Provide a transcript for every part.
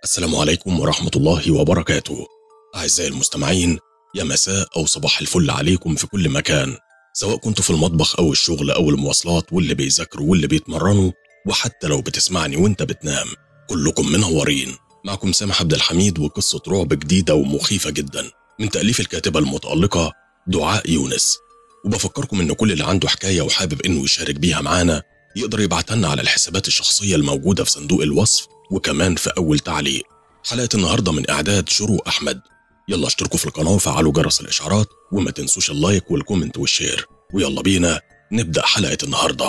السلام عليكم ورحمة الله وبركاته أعزائي المستمعين يا مساء أو صباح الفل عليكم في كل مكان سواء كنتوا في المطبخ أو الشغل أو المواصلات واللي بيذاكروا واللي بيتمرنوا وحتى لو بتسمعني وانت بتنام كلكم منورين معكم سامح عبد الحميد وقصة رعب جديدة ومخيفة جدا من تأليف الكاتبة المتألقة دعاء يونس وبفكركم إن كل اللي عنده حكاية وحابب إنه يشارك بيها معانا يقدر يبعتها لنا على الحسابات الشخصية الموجودة في صندوق الوصف وكمان في أول تعليق حلقة النهاردة من إعداد شروق أحمد يلا اشتركوا في القناة وفعلوا جرس الإشعارات وما تنسوش اللايك والكومنت والشير ويلا بينا نبدأ حلقة النهاردة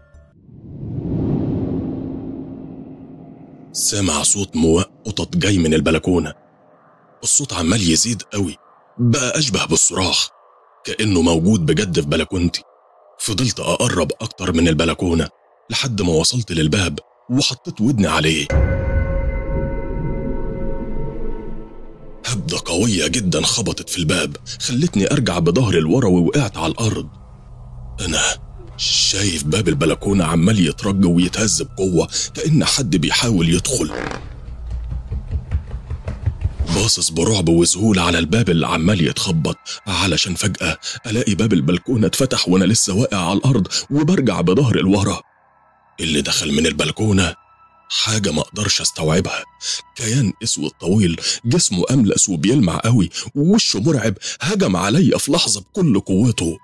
سامع صوت مواء قطط جاي من البلكونة الصوت عمال يزيد قوي بقى أشبه بالصراخ كأنه موجود بجد في بلكونتي فضلت أقرب أكتر من البلكونة لحد ما وصلت للباب وحطيت ودني عليه هبدة قوية جدا خبطت في الباب خلتني أرجع بظهري لورا ووقعت على الأرض أنا شايف باب البلكونة عمال يترج ويتهز بقوة كأن حد بيحاول يدخل باصص برعب وذهول على الباب اللي عمال يتخبط علشان فجأة ألاقي باب البلكونة اتفتح وأنا لسه واقع على الأرض وبرجع بظهري لورا اللي دخل من البلكونة حاجة ما أقدرش أستوعبها كيان أسود طويل جسمه أملس وبيلمع قوي ووشه مرعب هجم عليا في لحظة بكل قوته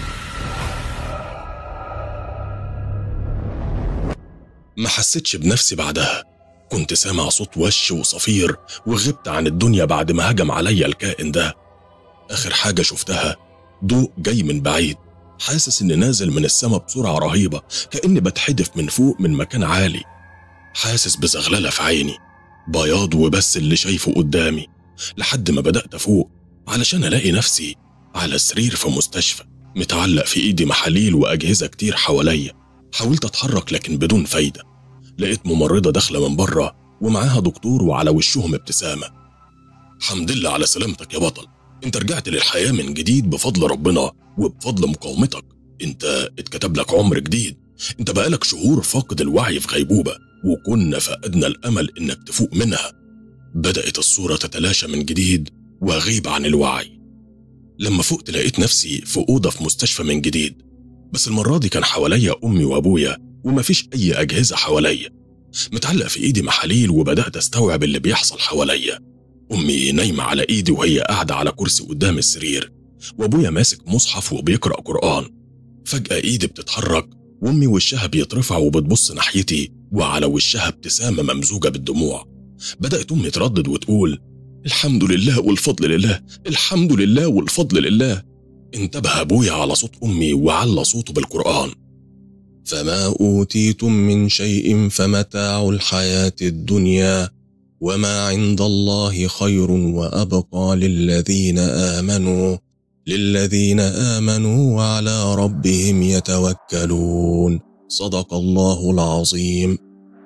ما حسيتش بنفسي بعدها كنت سامع صوت وش وصفير وغبت عن الدنيا بعد ما هجم عليا الكائن ده آخر حاجة شفتها ضوء جاي من بعيد حاسس إني نازل من السما بسرعة رهيبة كأني بتحدف من فوق من مكان عالي حاسس بزغللة في عيني بياض وبس اللي شايفه قدامي لحد ما بدأت أفوق علشان ألاقي نفسي على سرير في مستشفى متعلق في إيدي محاليل وأجهزة كتير حواليا حاولت أتحرك لكن بدون فايدة لقيت ممرضة داخلة من بره ومعاها دكتور وعلى وشهم ابتسامة حمد لله على سلامتك يا بطل انت رجعت للحياة من جديد بفضل ربنا وبفضل مقاومتك انت اتكتب لك عمر جديد انت بقالك شهور فاقد الوعي في غيبوبة وكنا فقدنا الأمل إنك تفوق منها بدأت الصورة تتلاشى من جديد وأغيب عن الوعي لما فقت لقيت نفسي في أوضة في مستشفى من جديد بس المرة دي كان حواليا أمي وأبويا ومفيش أي أجهزة حواليا متعلق في إيدي محاليل وبدأت أستوعب اللي بيحصل حواليا أمي نايمة على إيدي وهي قاعدة على كرسي قدام السرير وأبويا ماسك مصحف وبيقرأ قرآن فجأة إيدي بتتحرك وأمي وشها بيترفع وبتبص ناحيتي وعلى وشها ابتسامة ممزوجة بالدموع بدأت أمي تردد وتقول الحمد لله والفضل لله الحمد لله والفضل لله انتبه أبويا على صوت أمي وعلى صوته بالقرآن فما أوتيتم من شيء فمتاع الحياة الدنيا وما عند الله خير وأبقى للذين آمنوا للذين آمنوا وعلى ربهم يتوكلون صدق الله العظيم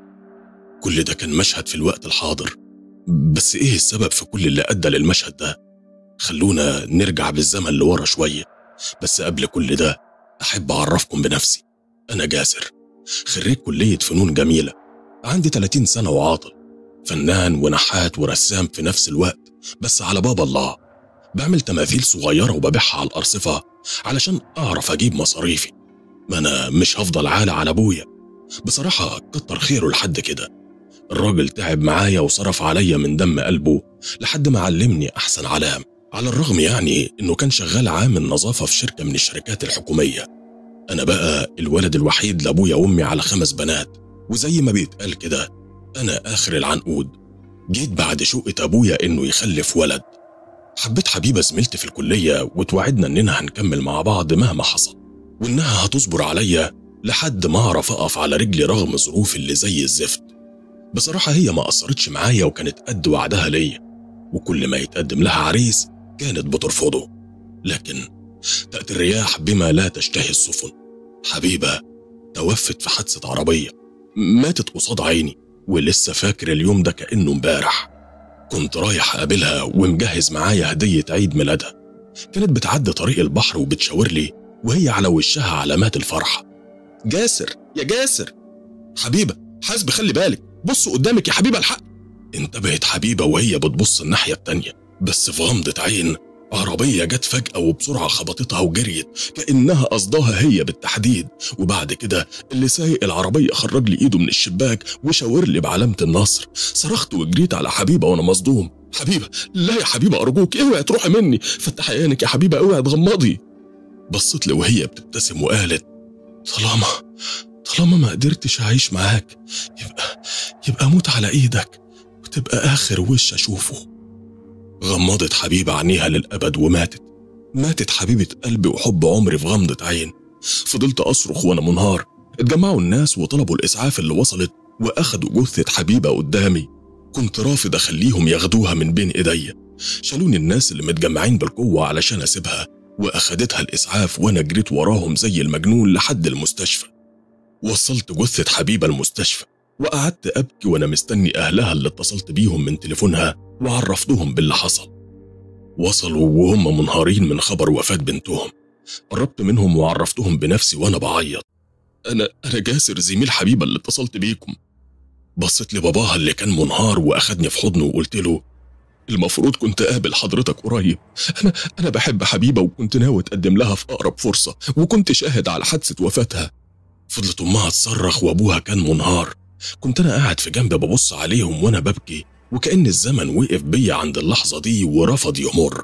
كل ده كان مشهد في الوقت الحاضر بس ايه السبب في كل اللي ادى للمشهد ده خلونا نرجع بالزمن لورا شويه بس قبل كل ده احب اعرفكم بنفسي انا جاسر خريج كليه فنون جميله عندي 30 سنه وعاطل فنان ونحات ورسام في نفس الوقت بس على باب الله بعمل تماثيل صغيره وببيعها على الارصفه علشان اعرف اجيب مصاريفي ما انا مش هفضل عالة على ابويا بصراحة كتر خيره لحد كده الراجل تعب معايا وصرف عليا من دم قلبه لحد ما علمني أحسن علام على الرغم يعني إنه كان شغال عامل نظافة في شركة من الشركات الحكومية أنا بقى الولد الوحيد لأبويا وأمي على خمس بنات وزي ما بيتقال كده أنا آخر العنقود جيت بعد شقة أبويا إنه يخلف ولد حبيت حبيبة زميلتي في الكلية وتوعدنا إننا هنكمل مع بعض مهما حصل وإنها هتصبر عليا لحد ما أعرف أقف على رجلي رغم ظروفي اللي زي الزفت بصراحة هي ما قصرتش معايا وكانت قد وعدها ليا وكل ما يتقدم لها عريس كانت بترفضه لكن تأتي الرياح بما لا تشتهي السفن حبيبة توفت في حادثة عربية ماتت قصاد عيني ولسه فاكر اليوم ده كأنه امبارح كنت رايح أقابلها ومجهز معايا هدية عيد ميلادها كانت بتعدي طريق البحر وبتشاور لي وهي على وشها علامات الفرحة جاسر يا جاسر حبيبة حاسب خلي بالك بص قدامك يا حبيبة الحق انتبهت حبيبة وهي بتبص الناحية التانية بس في غمضة عين عربية جت فجأة وبسرعة خبطتها وجريت كأنها قصدها هي بالتحديد وبعد كده اللي سايق العربية خرج لي إيده من الشباك وشاور لي بعلامة النصر صرخت وجريت على حبيبة وأنا مصدوم حبيبة لا يا حبيبة أرجوك اوعي تروحي مني فتحي عينك يا حبيبة اوعي تغمضي بصت لي وهي بتبتسم وقالت طالما طالما ما قدرتش أعيش معاك يبقى يبقى أموت على إيدك وتبقى آخر وش أشوفه غمضت حبيبة عينيها للأبد وماتت ماتت حبيبة قلبي وحب عمري في غمضة عين فضلت أصرخ وأنا منهار اتجمعوا الناس وطلبوا الإسعاف اللي وصلت وأخدوا جثة حبيبة قدامي كنت رافض أخليهم ياخدوها من بين إيديا شالوني الناس اللي متجمعين بالقوة علشان أسيبها وأخدتها الإسعاف وأنا جريت وراهم زي المجنون لحد المستشفى وصلت جثة حبيبة المستشفى وقعدت أبكي وأنا مستني أهلها اللي اتصلت بيهم من تليفونها وعرفتهم باللي حصل وصلوا وهم منهارين من خبر وفاة بنتهم قربت منهم وعرفتهم بنفسي وأنا بعيط أنا أنا جاسر زميل حبيبة اللي اتصلت بيكم بصيت لباباها اللي كان منهار وأخدني في حضنه وقلت له المفروض كنت أقابل حضرتك قريب أنا أنا بحب حبيبة وكنت ناوي أتقدم لها في أقرب فرصة وكنت شاهد على حادثة وفاتها فضلت أمها تصرخ وأبوها كان منهار كنت أنا قاعد في جنب ببص عليهم وأنا ببكي وكأن الزمن وقف بيا عند اللحظة دي ورفض يمر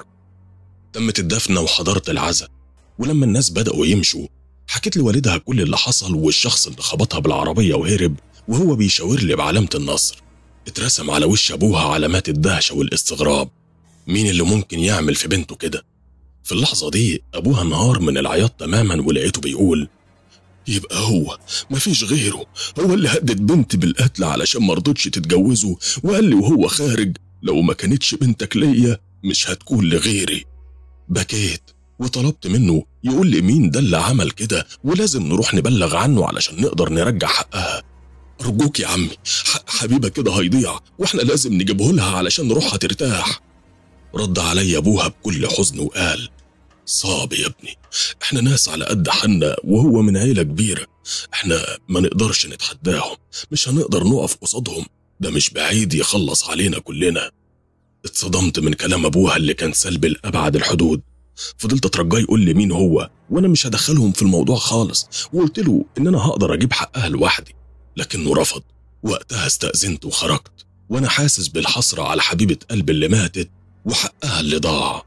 تمت الدفنة وحضرت العزاء ولما الناس بدأوا يمشوا حكيت لوالدها كل اللي حصل والشخص اللي خبطها بالعربية وهرب وهو بيشاور لي بعلامة النصر اترسم على وش أبوها علامات الدهشة والاستغراب مين اللي ممكن يعمل في بنته كده في اللحظة دي أبوها انهار من العياط تماما ولقيته بيقول يبقى هو مفيش غيره هو اللي هدد بنتي بالقتل علشان مرضتش تتجوزه وقال لي وهو خارج لو ما كانتش بنتك ليا مش هتكون لغيري بكيت وطلبت منه يقول لي مين ده اللي عمل كده ولازم نروح نبلغ عنه علشان نقدر نرجع حقها أرجوك يا عمي حق حبيبة كده هيضيع واحنا لازم نجيبه لها علشان روحها ترتاح رد علي أبوها بكل حزن وقال صعب يا ابني احنا ناس على قد حنا وهو من عيلة كبيرة احنا ما نقدرش نتحداهم مش هنقدر نقف قصادهم ده مش بعيد يخلص علينا كلنا اتصدمت من كلام ابوها اللي كان سلبي لأبعد الحدود فضلت اترجاه يقول لي مين هو وانا مش هدخلهم في الموضوع خالص وقلت له ان انا هقدر اجيب حقها لوحدي لكنه رفض وقتها استأذنت وخرجت وانا حاسس بالحسرة على حبيبة قلبي اللي ماتت وحقها اللي ضاع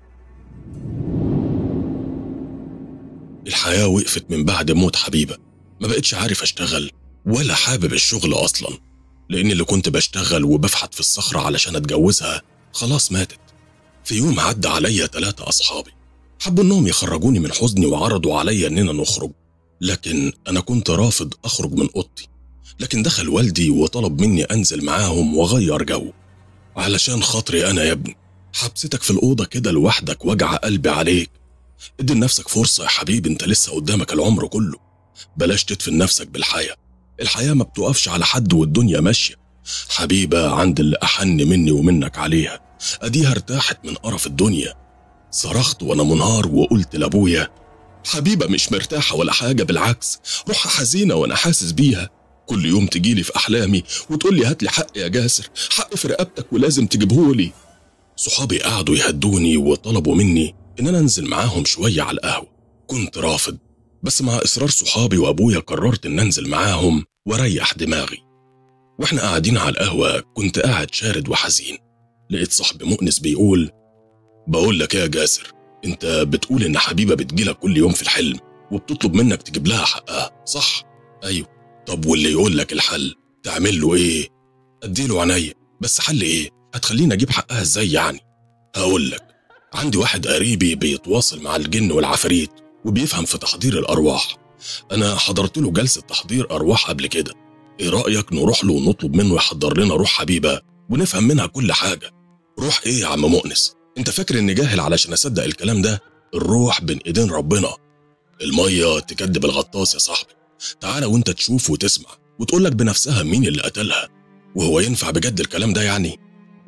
الحياة وقفت من بعد موت حبيبة ما بقتش عارف أشتغل ولا حابب الشغل أصلا لأن اللي كنت بشتغل وبفحت في الصخرة علشان أتجوزها خلاص ماتت في يوم عدى عليا ثلاثة أصحابي حبوا إنهم يخرجوني من حزني وعرضوا عليا إننا نخرج لكن أنا كنت رافض أخرج من أوضتي لكن دخل والدي وطلب مني أنزل معاهم وأغير جو علشان خاطري أنا يا ابني حبستك في الأوضة كده لوحدك وجع قلبي عليك ادي لنفسك فرصة يا حبيبي انت لسه قدامك العمر كله بلاش تدفن نفسك بالحياة الحياة ما بتقفش على حد والدنيا ماشية حبيبة عند اللي أحن مني ومنك عليها أديها ارتاحت من قرف الدنيا صرخت وأنا منهار وقلت لأبويا حبيبة مش مرتاحة ولا حاجة بالعكس روحها حزينة وأنا حاسس بيها كل يوم تجيلي في أحلامي وتقولي هاتلي حق يا جاسر حق في رقبتك ولازم تجيبهولي صحابي قعدوا يهدوني وطلبوا مني إن أنا أنزل معاهم شوية على القهوة كنت رافض بس مع إصرار صحابي وأبويا قررت إن أنزل معاهم وأريح دماغي وإحنا قاعدين على القهوة كنت قاعد شارد وحزين لقيت صاحبي مؤنس بيقول بقول لك إيه يا جاسر أنت بتقول إن حبيبة بتجيلك كل يوم في الحلم وبتطلب منك تجيب لها حقها صح؟ أيوه طب واللي يقول لك الحل تعمل له إيه؟ أديله عينيا بس حل إيه؟ هتخليني أجيب حقها إزاي يعني؟ هقول لك عندي واحد قريبي بيتواصل مع الجن والعفاريت وبيفهم في تحضير الأرواح أنا حضرت له جلسة تحضير أرواح قبل كده إيه رأيك نروح له ونطلب منه يحضر لنا روح حبيبة ونفهم منها كل حاجة روح إيه يا عم مؤنس أنت فاكر إني جاهل علشان أصدق الكلام ده الروح بين إيدين ربنا المية تكدب الغطاس يا صاحبي تعالى وانت تشوف وتسمع وتقولك بنفسها مين اللي قتلها وهو ينفع بجد الكلام ده يعني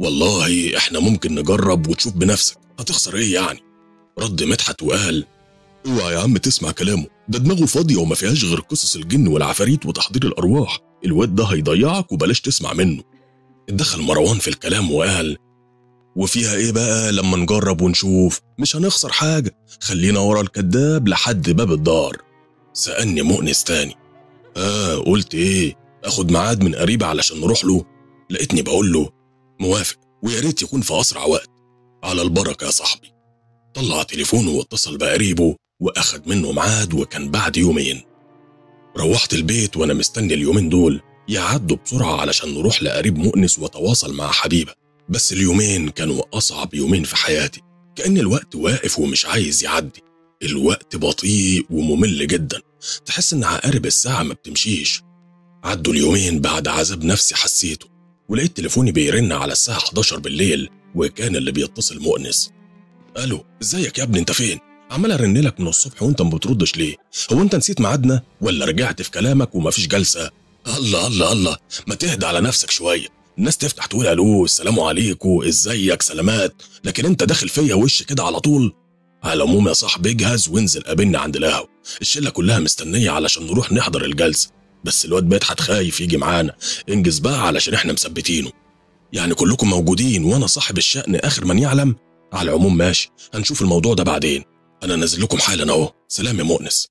والله احنا ممكن نجرب وتشوف بنفسك هتخسر ايه يعني رد مدحت وقال اوعى يا عم تسمع كلامه ده دماغه فاضية وما فيهاش غير قصص الجن والعفاريت وتحضير الأرواح الواد ده هيضيعك وبلاش تسمع منه اتدخل مروان في الكلام وقال وفيها ايه بقى لما نجرب ونشوف مش هنخسر حاجة خلينا ورا الكذاب لحد باب الدار سألني مؤنس تاني اه قلت ايه اخد ميعاد من قريب علشان نروح له لقيتني بقول له موافق ويا ريت يكون في اسرع وقت على البركة يا صاحبي طلع تليفونه واتصل بقريبه واخد منه ميعاد وكان بعد يومين روحت البيت وانا مستني اليومين دول يعدوا بسرعة علشان نروح لقريب مؤنس وتواصل مع حبيبة بس اليومين كانوا أصعب يومين في حياتي كأن الوقت واقف ومش عايز يعدي الوقت بطيء وممل جدا تحس إن عقارب الساعة ما بتمشيش عدوا اليومين بعد عذاب نفسي حسيته ولقيت تليفوني بيرن على الساعة 11 بالليل وكان اللي بيتصل مؤنس الو ازيك يا ابني انت فين عمال ارن لك من الصبح وانت ما بتردش ليه هو انت نسيت ميعادنا ولا رجعت في كلامك ومفيش جلسه الله الله الله ما تهدى على نفسك شويه الناس تفتح تقول الو السلام عليكم ازيك سلامات لكن انت داخل فيا وش كده على طول على العموم يا صاحبي اجهز وانزل قابلني عند القهوه الشله كلها مستنيه علشان نروح نحضر الجلسه بس الواد مدحت خايف يجي معانا انجز بقى علشان احنا مثبتينه يعني كلكم موجودين وانا صاحب الشأن اخر من يعلم على العموم ماشي هنشوف الموضوع ده بعدين انا نازل لكم حالا اهو سلام يا مؤنس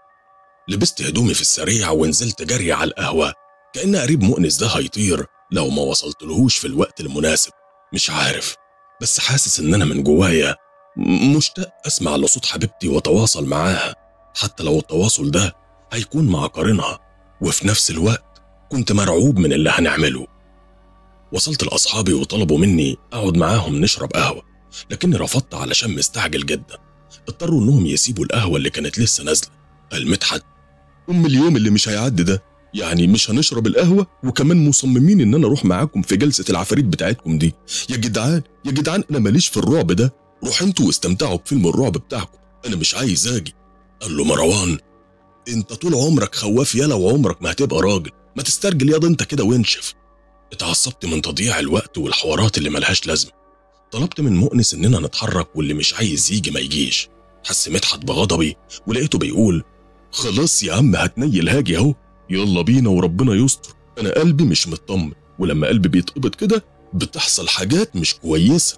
لبست هدومي في السريع ونزلت جري على القهوه كأن قريب مؤنس ده هيطير لو ما وصلتلهوش في الوقت المناسب مش عارف بس حاسس ان انا من جوايا م- مشتاق اسمع لصوت حبيبتي واتواصل معاها حتى لو التواصل ده هيكون مع قارنها وفي نفس الوقت كنت مرعوب من اللي هنعمله وصلت لأصحابي وطلبوا مني أقعد معاهم نشرب قهوة لكني رفضت علشان مستعجل جدا اضطروا إنهم يسيبوا القهوة اللي كانت لسه نازلة قال مدحت أم اليوم اللي مش هيعدي ده يعني مش هنشرب القهوة وكمان مصممين إن أنا أروح معاكم في جلسة العفاريت بتاعتكم دي يا جدعان يا جدعان أنا ماليش في الرعب ده روح انتوا واستمتعوا بفيلم الرعب بتاعكم أنا مش عايز أجي قال له مروان انت طول عمرك خواف يالا وعمرك ما هتبقى راجل ما تسترجل ياض انت كده وانشف اتعصبت من تضييع الوقت والحوارات اللي ملهاش لازمه طلبت من مؤنس اننا نتحرك واللي مش عايز يجي ما يجيش حس مدحت بغضبي ولقيته بيقول خلاص يا عم هتنيل هاجي اهو يلا بينا وربنا يستر انا قلبي مش مطمن ولما قلبي بيتقبض كده بتحصل حاجات مش كويسه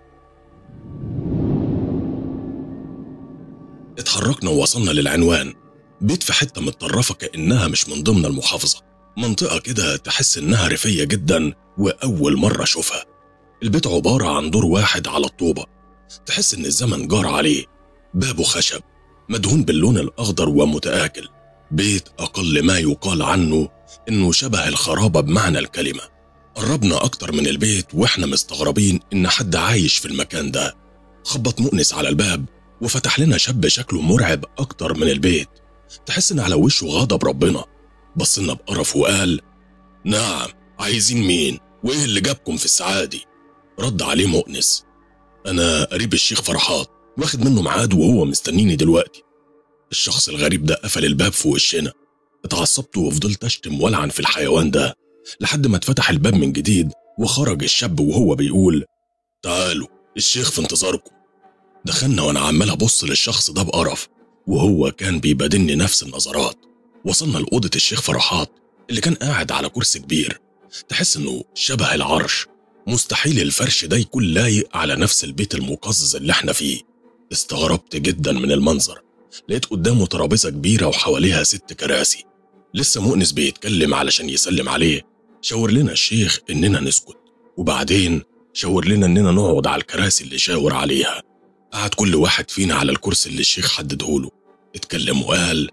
اتحركنا ووصلنا للعنوان بيت في حته متطرفه كانها مش من ضمن المحافظه منطقه كده تحس انها ريفيه جدا واول مره اشوفها البيت عباره عن دور واحد على الطوبه تحس ان الزمن جار عليه بابه خشب مدهون باللون الاخضر ومتآكل بيت اقل ما يقال عنه انه شبه الخرابه بمعنى الكلمه قربنا اكتر من البيت واحنا مستغربين ان حد عايش في المكان ده خبط مؤنس على الباب وفتح لنا شاب شكله مرعب اكتر من البيت تحس ان على وشه غضب ربنا بص لنا بقرف وقال نعم عايزين مين وايه اللي جابكم في الساعه دي رد عليه مؤنس انا قريب الشيخ فرحات واخد منه ميعاد وهو مستنيني دلوقتي الشخص الغريب ده قفل الباب في وشنا اتعصبت وفضلت اشتم والعن في الحيوان ده لحد ما اتفتح الباب من جديد وخرج الشاب وهو بيقول تعالوا الشيخ في انتظاركم دخلنا وانا عمال ابص للشخص ده بقرف وهو كان بيبادلني نفس النظرات وصلنا لأوضة الشيخ فرحات اللي كان قاعد على كرسي كبير تحس انه شبه العرش مستحيل الفرش ده يكون لايق على نفس البيت المقزز اللي احنا فيه استغربت جدا من المنظر لقيت قدامه ترابيزة كبيرة وحواليها ست كراسي لسه مؤنس بيتكلم علشان يسلم عليه شاور لنا الشيخ اننا نسكت وبعدين شاور لنا اننا نقعد على الكراسي اللي شاور عليها قعد كل واحد فينا على الكرسي اللي الشيخ حددهوله اتكلم وقال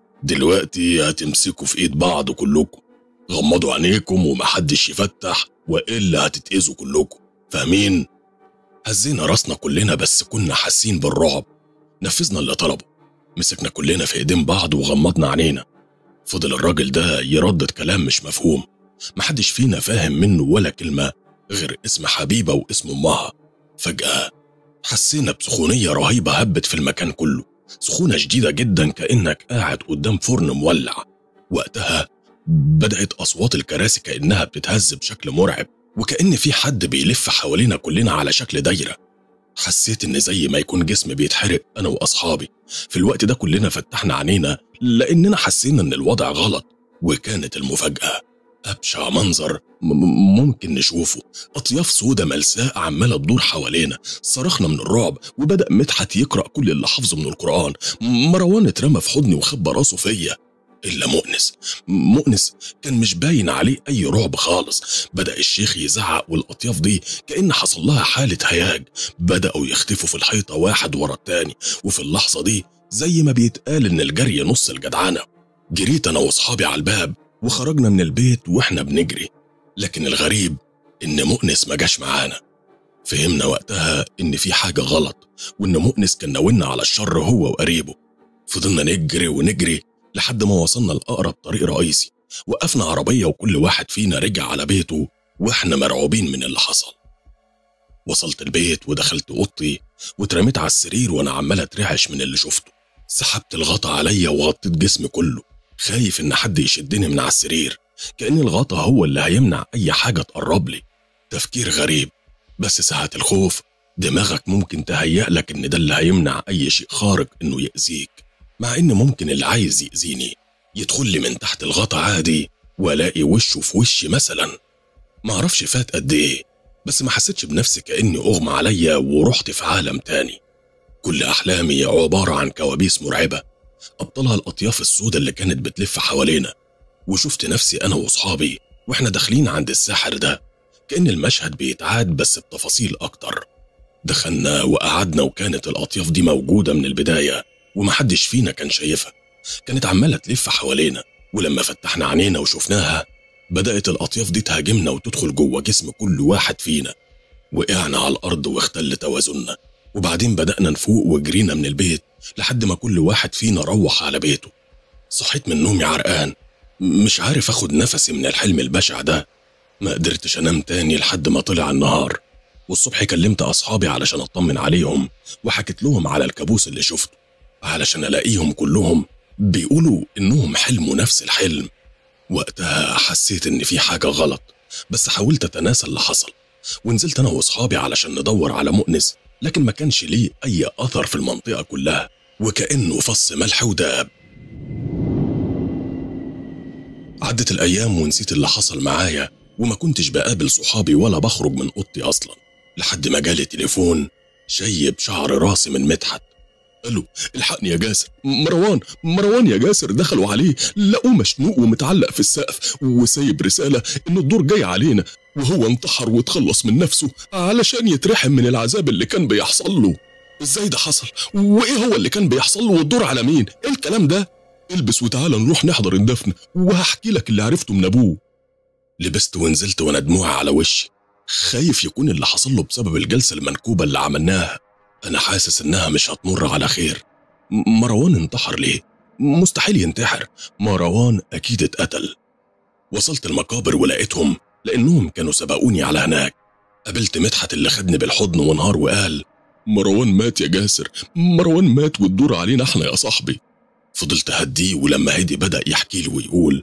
دلوقتي هتمسكوا في ايد بعض كلكم غمضوا عينيكم ومحدش يفتح والا هتتاذوا كلكم فاهمين هزينا راسنا كلنا بس كنا حاسين بالرعب نفذنا اللي طلبه مسكنا كلنا في ايدين بعض وغمضنا عينينا فضل الراجل ده يردد كلام مش مفهوم محدش فينا فاهم منه ولا كلمة غير اسم حبيبة واسم أمها فجأة حسينا بسخونية رهيبة هبت في المكان كله سخونة شديدة جدا كأنك قاعد قدام فرن مولع وقتها بدأت أصوات الكراسي كأنها بتتهز بشكل مرعب وكأن في حد بيلف حوالينا كلنا على شكل دايرة حسيت إن زي ما يكون جسمي بيتحرق أنا وأصحابي في الوقت ده كلنا فتحنا عينينا لأننا حسينا إن الوضع غلط وكانت المفاجأة أبشع منظر م- ممكن نشوفه أطياف سودة ملساء عمالة تدور حوالينا صرخنا من الرعب وبدأ مدحت يقرأ كل اللي حافظه من القرآن مروان اترمى في حضني وخبى راسه فيا إلا مؤنس مؤنس كان مش باين عليه أي رعب خالص بدأ الشيخ يزعق والأطياف دي كأن حصل لها حالة هياج بدأوا يختفوا في الحيطة واحد ورا التاني وفي اللحظة دي زي ما بيتقال إن الجري نص الجدعنة جريت أنا وأصحابي على الباب وخرجنا من البيت وإحنا بنجري لكن الغريب إن مؤنس ما جاش معانا فهمنا وقتها إن في حاجة غلط وإن مؤنس كان ناوينا على الشر هو وقريبه فضلنا نجري ونجري لحد ما وصلنا لأقرب طريق رئيسي وقفنا عربية وكل واحد فينا رجع على بيته وإحنا مرعوبين من اللي حصل وصلت البيت ودخلت أوضتي واترميت على السرير وأنا عمال أترعش من اللي شفته سحبت الغطا عليا وغطيت جسمي كله خايف إن حد يشدني من على السرير كأن الغطا هو اللي هيمنع أي حاجة تقرب لي تفكير غريب بس ساعة الخوف دماغك ممكن تهيأ لك إن ده اللي هيمنع أي شيء خارق إنه يأذيك مع إن ممكن اللي عايز يأذيني يدخل لي من تحت الغطا عادي وألاقي وشه في وشي مثلا معرفش فات قد إيه بس ما حسيتش بنفسي كأني أغمى عليا ورحت في عالم تاني كل أحلامي عبارة عن كوابيس مرعبة أبطلها الأطياف السوداء اللي كانت بتلف حوالينا وشفت نفسي أنا وأصحابي وإحنا داخلين عند الساحر ده كأن المشهد بيتعاد بس بتفاصيل أكتر دخلنا وقعدنا وكانت الأطياف دي موجودة من البداية ومحدش فينا كان شايفها كانت عمالة تلف حوالينا ولما فتحنا عينينا وشفناها بدأت الأطياف دي تهاجمنا وتدخل جوه جسم كل واحد فينا وقعنا على الأرض واختل توازننا وبعدين بدأنا نفوق وجرينا من البيت لحد ما كل واحد فينا روح على بيته صحيت من نومي عرقان مش عارف اخد نفسي من الحلم البشع ده ما قدرتش انام تاني لحد ما طلع النهار والصبح كلمت اصحابي علشان اطمن عليهم وحكيت لهم على الكابوس اللي شفته علشان الاقيهم كلهم بيقولوا انهم حلموا نفس الحلم وقتها حسيت ان في حاجه غلط بس حاولت اتناسى اللي حصل ونزلت انا واصحابي علشان ندور على مؤنس لكن ما كانش ليه اي اثر في المنطقه كلها وكانه فص ملح وداب عدت الايام ونسيت اللي حصل معايا وما كنتش بقابل صحابي ولا بخرج من اوضتي اصلا لحد ما جالي تليفون شيب شعر راسي من مدحت الو الحقني يا جاسر مروان مروان يا جاسر دخلوا عليه لقوه مشنوق ومتعلق في السقف وسايب رساله ان الدور جاي علينا وهو انتحر وتخلص من نفسه علشان يترحم من العذاب اللي كان بيحصل له ازاي ده حصل وايه هو اللي كان بيحصل له والدور على مين ايه الكلام ده البس وتعالى نروح نحضر الدفن وهحكي لك اللي عرفته من ابوه لبست ونزلت وانا دموعي على وشي خايف يكون اللي حصل له بسبب الجلسه المنكوبه اللي عملناها انا حاسس انها مش هتمر على خير م- مروان انتحر ليه مستحيل ينتحر مروان اكيد اتقتل وصلت المقابر ولقيتهم لانهم كانوا سبقوني على هناك قابلت مدحت اللي خدني بالحضن ونهار وقال مروان مات يا جاسر مروان مات والدور علينا احنا يا صاحبي فضلت هديه ولما هدي بدأ يحكي لي ويقول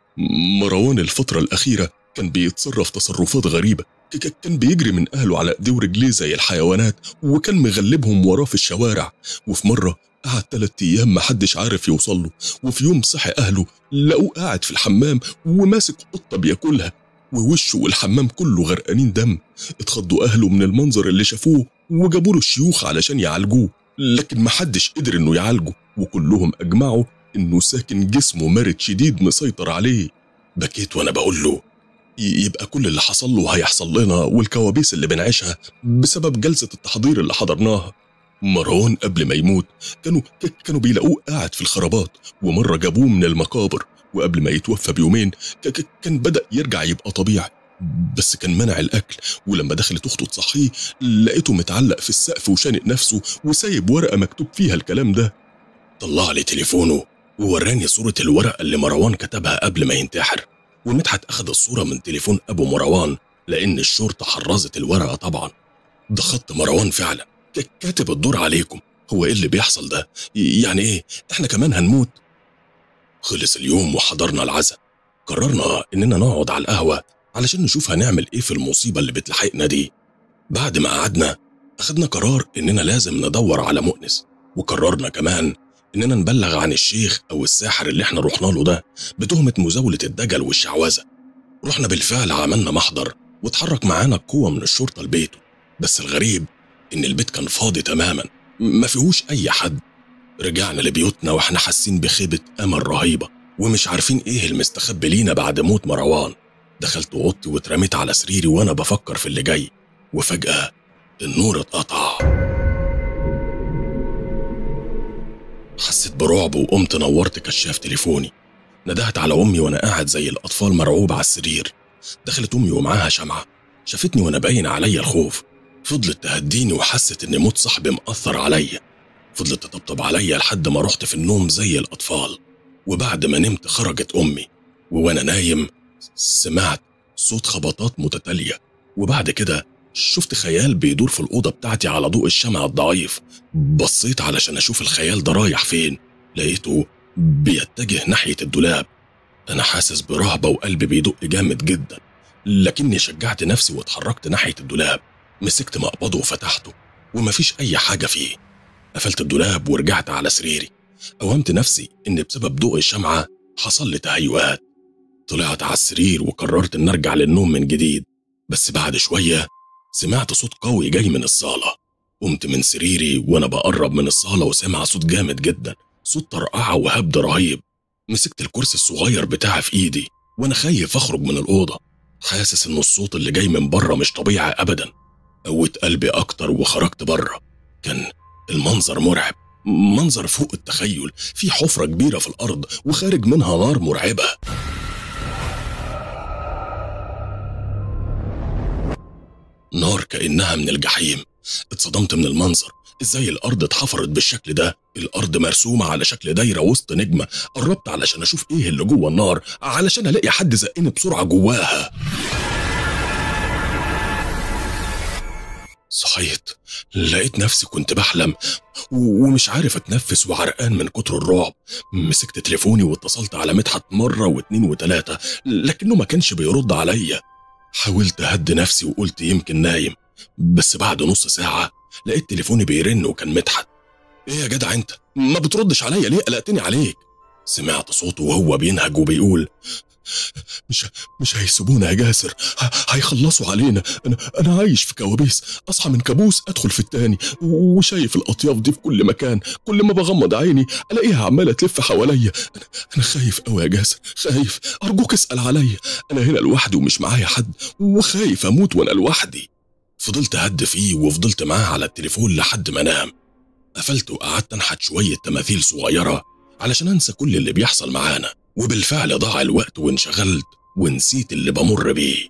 مروان الفترة الأخيرة كان بيتصرف تصرفات غريبة ك- ك- كان بيجري من أهله على إيديه ورجليه زي الحيوانات وكان مغلبهم وراه في الشوارع وفي مرة قعد تلات أيام محدش عارف يوصل له وفي يوم صحي أهله لقوه قاعد في الحمام وماسك قطة بياكلها ووشه والحمام كله غرقانين دم اتخضوا أهله من المنظر اللي شافوه وجابوا له الشيوخ علشان يعالجوه لكن محدش قدر إنه يعالجه وكلهم أجمعوا إنه ساكن جسمه مرض شديد مسيطر عليه بكيت وأنا بقول له ي- يبقى كل اللي حصل له هيحصل لنا والكوابيس اللي بنعيشها بسبب جلسة التحضير اللي حضرناها مروان قبل ما يموت كانوا ك- كانوا بيلاقوه قاعد في الخرابات ومرة جابوه من المقابر وقبل ما يتوفى بيومين ك- ك- كان بدأ يرجع يبقى طبيعي بس كان منع الأكل ولما دخلت أخته تصحيه لقيته متعلق في السقف وشانق نفسه وسايب ورقة مكتوب فيها الكلام ده طلع لي تليفونه ووراني صورة الورقة اللي مروان كتبها قبل ما ينتحر ومدحت أخد الصورة من تليفون أبو مروان لأن الشرطة حرزت الورقة طبعا ده خط مروان فعلا ك- كاتب الدور عليكم هو إيه اللي بيحصل ده ي- يعني إيه إحنا كمان هنموت خلص اليوم وحضرنا العزاء قررنا إننا نقعد على القهوة علشان نشوف هنعمل إيه في المصيبة اللي بتلحقنا دي بعد ما قعدنا أخدنا قرار إننا لازم ندور على مؤنس وقررنا كمان إننا نبلغ عن الشيخ أو الساحر اللي إحنا رحنا له ده بتهمة مزاولة الدجل والشعوذة رحنا بالفعل عملنا محضر واتحرك معانا قوة من الشرطة لبيته بس الغريب إن البيت كان فاضي تماما ما فيهوش أي حد رجعنا لبيوتنا واحنا حاسين بخيبة أمل رهيبة ومش عارفين إيه المستخبي لينا بعد موت مروان دخلت أوضتي واترميت على سريري وأنا بفكر في اللي جاي وفجأة النور اتقطع حسيت برعب وقمت نورت كشاف تليفوني ندهت على أمي وأنا قاعد زي الأطفال مرعوب على السرير دخلت أمي ومعاها شمعة شافتني وأنا باين عليا الخوف فضلت تهديني وحست إن موت صاحبي مأثر عليا فضلت تطبطب عليا لحد ما رحت في النوم زي الأطفال وبعد ما نمت خرجت أمي وأنا نايم سمعت صوت خبطات متتالية وبعد كده شفت خيال بيدور في الأوضة بتاعتي على ضوء الشمع الضعيف بصيت علشان أشوف الخيال ده رايح فين لقيته بيتجه ناحية الدولاب أنا حاسس برهبة وقلبي بيدق جامد جدا لكني شجعت نفسي واتحركت ناحية الدولاب مسكت مقبضه وفتحته ومفيش أي حاجة فيه قفلت الدولاب ورجعت على سريري أوهمت نفسي إن بسبب ضوء الشمعة حصل لي تهيؤات طلعت على السرير وقررت إن أرجع للنوم من جديد بس بعد شوية سمعت صوت قوي جاي من الصالة قمت من سريري وأنا بقرب من الصالة وسمع صوت جامد جدا صوت طرقعة وهبد رهيب مسكت الكرسي الصغير بتاعي في إيدي وأنا خايف أخرج من الأوضة حاسس إن الصوت اللي جاي من بره مش طبيعي أبدا قوت قلبي أكتر وخرجت بره كان المنظر مرعب منظر فوق التخيل في حفرة كبيرة في الأرض وخارج منها نار مرعبة نار كأنها من الجحيم اتصدمت من المنظر ازاي الارض اتحفرت بالشكل ده الارض مرسومه على شكل دايره وسط نجمه قربت علشان اشوف ايه اللي جوه النار علشان الاقي حد زقني بسرعه جواها صحيت لقيت نفسي كنت بحلم و- ومش عارف اتنفس وعرقان من كتر الرعب مسكت تليفوني واتصلت على مدحت مرة واتنين وتلاتة لكنه ما كانش بيرد عليا حاولت اهدي نفسي وقلت يمكن نايم بس بعد نص ساعة لقيت تليفوني بيرن وكان مدحت ايه يا جدع انت ما بتردش عليا ليه قلقتني عليك سمعت صوته وهو بينهج وبيقول مش مش هيسيبونا يا جاسر ه- هيخلصوا علينا انا انا عايش في كوابيس اصحى من كابوس ادخل في التاني وشايف الاطياف دي في كل مكان كل ما بغمض عيني الاقيها عماله تلف حواليا انا انا خايف قوي يا جاسر خايف ارجوك اسال عليا انا هنا لوحدي ومش معايا حد وخايف اموت وانا لوحدي فضلت اهد فيه وفضلت معاه على التليفون لحد ما نام قفلت وقعدت انحت شويه تماثيل صغيره علشان انسى كل اللي بيحصل معانا وبالفعل ضاع الوقت وانشغلت ونسيت اللي بمر بيه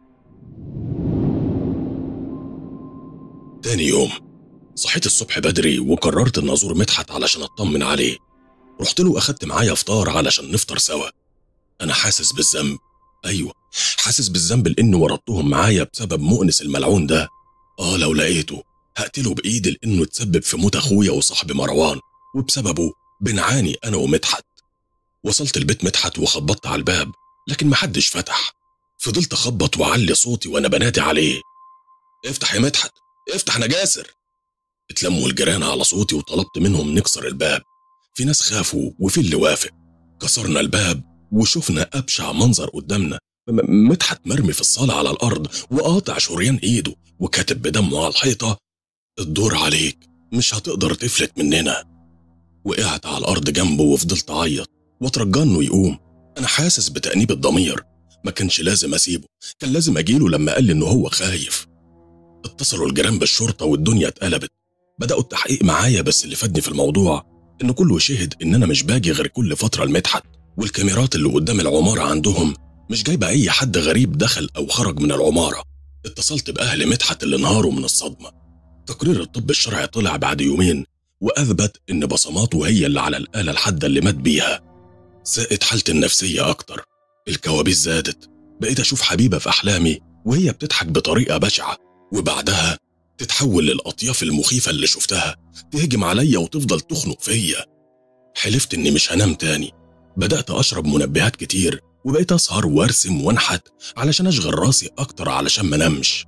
تاني يوم صحيت الصبح بدري وقررت ان ازور مدحت علشان اطمن عليه رحت له اخدت معايا فطار علشان نفطر سوا انا حاسس بالذنب ايوه حاسس بالذنب لاني ورطتهم معايا بسبب مؤنس الملعون ده اه لو لقيته هقتله بايدي لانه اتسبب في موت اخويا وصاحبي مروان وبسببه بنعاني انا ومدحت وصلت البيت مدحت وخبطت على الباب لكن محدش فتح فضلت اخبط واعلي صوتي وانا بنادي عليه افتح يا مدحت افتح انا جاسر اتلموا الجيران على صوتي وطلبت منهم نكسر الباب في ناس خافوا وفي اللي وافق كسرنا الباب وشفنا ابشع منظر قدامنا م- مدحت مرمي في الصالة على الأرض وقاطع شريان إيده وكاتب بدمه على الحيطة الدور عليك مش هتقدر تفلت مننا وقعت على الأرض جنبه وفضلت أعيط واترجى إنه يقوم أنا حاسس بتأنيب الضمير ما كانش لازم أسيبه كان لازم أجيله لما قال لي إنه هو خايف اتصلوا الجيران بالشرطة والدنيا اتقلبت بدأوا التحقيق معايا بس اللي فادني في الموضوع إن كله شهد إن أنا مش باجي غير كل فترة لمدحت والكاميرات اللي قدام العمارة عندهم مش جايبة أي حد غريب دخل أو خرج من العمارة اتصلت بأهل مدحت اللي انهاروا من الصدمة تقرير الطب الشرعي طلع بعد يومين وأثبت إن بصماته هي اللي على الآلة الحادة اللي مات بيها ساءت حالتي النفسية أكتر الكوابيس زادت بقيت أشوف حبيبة في أحلامي وهي بتضحك بطريقة بشعة وبعدها تتحول للأطياف المخيفة اللي شفتها تهجم عليا وتفضل تخنق فيا حلفت إني مش هنام تاني بدأت أشرب منبهات كتير وبقيت أسهر وأرسم وأنحت علشان أشغل راسي أكتر علشان ما نمش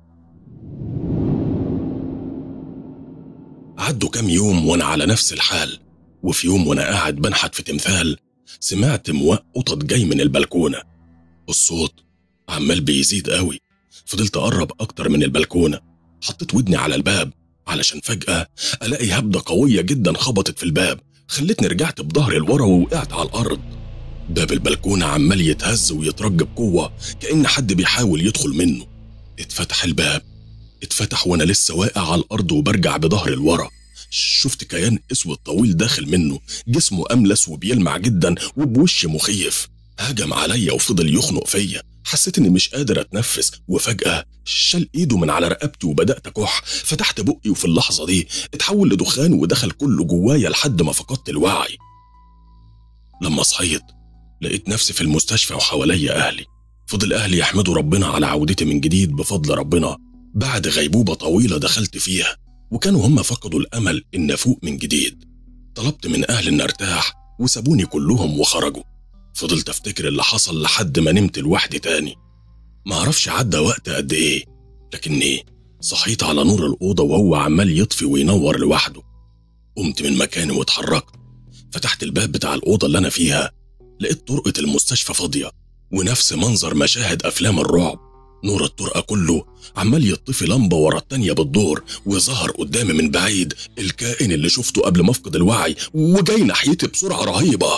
عدوا كام يوم وأنا على نفس الحال وفي يوم وأنا قاعد بنحت في تمثال سمعت مواق قطط جاي من البلكونة الصوت عمال بيزيد قوي فضلت أقرب أكتر من البلكونة حطيت ودني على الباب علشان فجأة ألاقي هبدة قوية جدا خبطت في الباب خلتني رجعت بظهري لورا ووقعت على الأرض باب البلكونة عمال يتهز ويترج بقوة كأن حد بيحاول يدخل منه اتفتح الباب اتفتح وانا لسه واقع على الارض وبرجع بظهري لورا شفت كيان اسود طويل داخل منه جسمه املس وبيلمع جدا وبوش مخيف هجم عليا وفضل يخنق فيا حسيت اني مش قادر اتنفس وفجاه شال ايده من على رقبتي وبدات اكح فتحت بقي وفي اللحظه دي اتحول لدخان ودخل كله جوايا لحد ما فقدت الوعي لما صحيت لقيت نفسي في المستشفى وحواليا اهلي فضل اهلي يحمدوا ربنا على عودتي من جديد بفضل ربنا بعد غيبوبة طويلة دخلت فيها وكانوا هم فقدوا الأمل إن أفوق من جديد طلبت من أهلي إن أرتاح وسابوني كلهم وخرجوا فضلت أفتكر اللي حصل لحد ما نمت لوحدي تاني معرفش عدى وقت قد إيه لكني صحيت على نور الأوضة وهو عمال يطفي وينور لوحده قمت من مكاني واتحركت فتحت الباب بتاع الأوضة اللي أنا فيها لقيت طرقة المستشفى فاضية ونفس منظر مشاهد أفلام الرعب نور الطرقة كله عمال يطفي لمبة ورا التانية بالدور وظهر قدامي من بعيد الكائن اللي شفته قبل ما افقد الوعي وجاي ناحيتي بسرعة رهيبة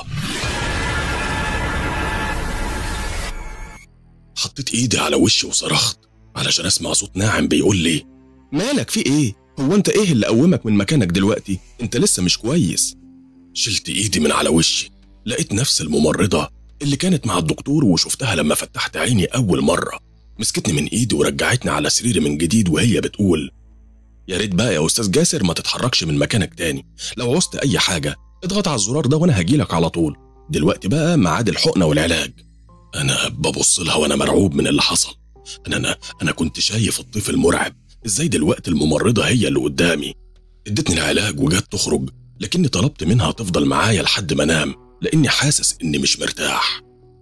حطيت ايدي على وشي وصرخت علشان اسمع صوت ناعم بيقول لي مالك في ايه هو انت ايه اللي قومك من مكانك دلوقتي انت لسه مش كويس شلت ايدي من على وشي لقيت نفس الممرضة اللي كانت مع الدكتور وشفتها لما فتحت عيني أول مرة مسكتني من ايدي ورجعتني على سريري من جديد وهي بتقول يا ريت بقى يا استاذ جاسر ما تتحركش من مكانك تاني لو عوزت اي حاجه اضغط على الزرار ده وانا هجيلك على طول دلوقتي بقى ميعاد الحقنه والعلاج انا ببص لها وانا مرعوب من اللي حصل انا انا انا كنت شايف الطفل مرعب ازاي دلوقتي الممرضه هي اللي قدامي ادتني العلاج وجت تخرج لكني طلبت منها تفضل معايا لحد ما انام لاني حاسس اني مش مرتاح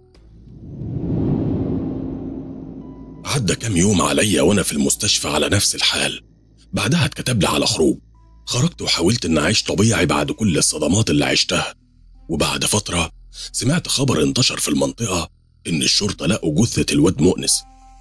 عدى كام يوم عليا وانا في المستشفى على نفس الحال بعدها اتكتب لي على خروج خرجت وحاولت ان اعيش طبيعي بعد كل الصدمات اللي عشتها وبعد فتره سمعت خبر انتشر في المنطقه ان الشرطه لقوا جثه الواد مؤنس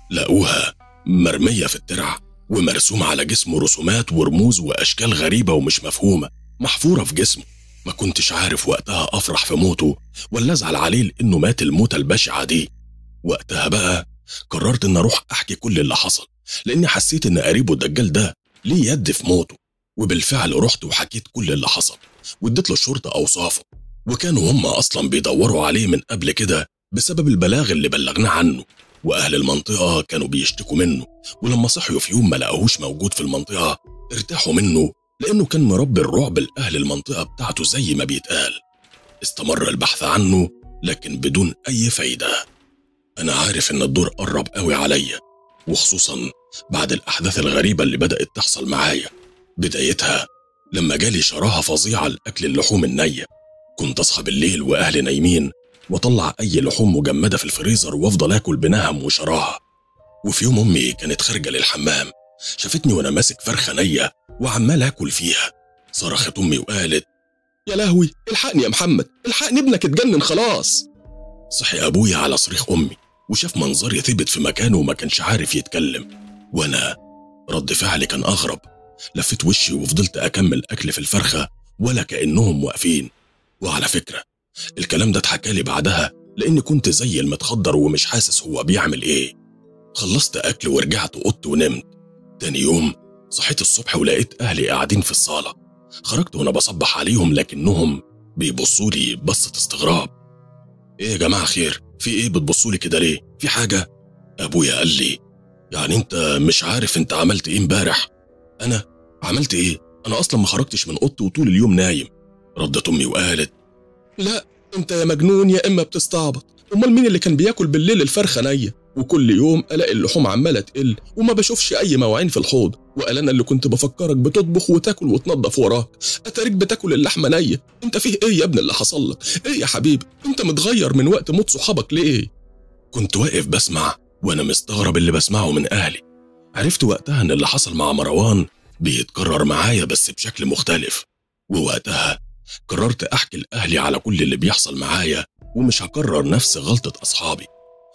لقوها مرميه في الترع ومرسوم على جسمه رسومات ورموز واشكال غريبه ومش مفهومه محفوره في جسمه ما كنتش عارف وقتها افرح في موته ولا ازعل عليه لانه مات الموتة البشعه دي وقتها بقى قررت ان اروح احكي كل اللي حصل لاني حسيت ان قريبه الدجال ده ليه يد في موته وبالفعل رحت وحكيت كل اللي حصل واديت للشرطه اوصافه وكانوا هم اصلا بيدوروا عليه من قبل كده بسبب البلاغ اللي بلغناه عنه واهل المنطقه كانوا بيشتكوا منه ولما صحيوا في يوم ما لقاهوش موجود في المنطقه ارتاحوا منه لانه كان مربي الرعب لاهل المنطقه بتاعته زي ما بيتقال استمر البحث عنه لكن بدون اي فايده أنا عارف إن الدور قرب قوي عليا وخصوصا بعد الأحداث الغريبة اللي بدأت تحصل معايا بدايتها لما جالي شراهة فظيعة لأكل اللحوم النية كنت أصحى بالليل وأهلي نايمين وأطلع أي لحوم مجمدة في الفريزر وأفضل آكل بنهم وشراهة وفي يوم أمي كانت خارجة للحمام شافتني وأنا ماسك فرخة نية وعمال آكل فيها صرخت أمي وقالت يا لهوي الحقني يا محمد الحقني ابنك اتجنن خلاص صحي أبويا على صريخ أمي وشاف منظري ثبت في مكانه وما كانش عارف يتكلم وأنا رد فعلي كان أغرب لفيت وشي وفضلت أكمل أكل في الفرخة ولا كأنهم واقفين وعلى فكرة الكلام ده اتحكى لي بعدها لأني كنت زي المتخدر ومش حاسس هو بيعمل إيه خلصت أكل ورجعت أوضتي ونمت تاني يوم صحيت الصبح ولقيت أهلي قاعدين في الصالة خرجت وأنا بصبح عليهم لكنهم بيبصوا لي بصة استغراب ايه يا جماعه خير في ايه بتبصوا لي كده ليه في حاجه ابويا قال لي يعني انت مش عارف انت عملت ايه امبارح انا عملت ايه انا اصلا ما خرجتش من اوضتي وطول اليوم نايم ردت امي وقالت لا انت يا مجنون يا اما بتستعبط امال مين اللي كان بياكل بالليل الفرخه نيه وكل يوم الاقي اللحوم عماله تقل وما بشوفش اي مواعين في الحوض وقال انا اللي كنت بفكرك بتطبخ وتاكل وتنظف وراك اتاريك بتاكل اللحمه نيه انت فيه ايه يا ابن اللي حصل لك ايه يا حبيبي انت متغير من وقت موت صحابك ليه كنت واقف بسمع وانا مستغرب اللي بسمعه من اهلي عرفت وقتها ان اللي حصل مع مروان بيتكرر معايا بس بشكل مختلف ووقتها قررت احكي لاهلي على كل اللي بيحصل معايا ومش هكرر نفس غلطه اصحابي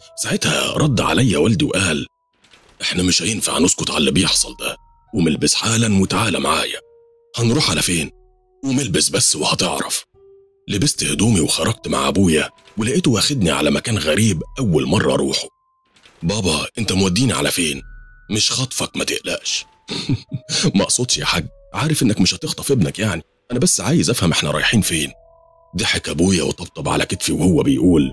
ساعتها رد عليا والدي وقال احنا مش هينفع نسكت على اللي بيحصل ده قوم البس حالا وتعالى معايا هنروح على فين قوم البس بس وهتعرف لبست هدومي وخرجت مع ابويا ولقيته واخدني على مكان غريب اول مره اروحه بابا انت موديني على فين مش خطفك ما تقلقش ما اقصدش يا حاج عارف انك مش هتخطف ابنك يعني انا بس عايز افهم احنا رايحين فين ضحك ابويا وطبطب على كتفي وهو بيقول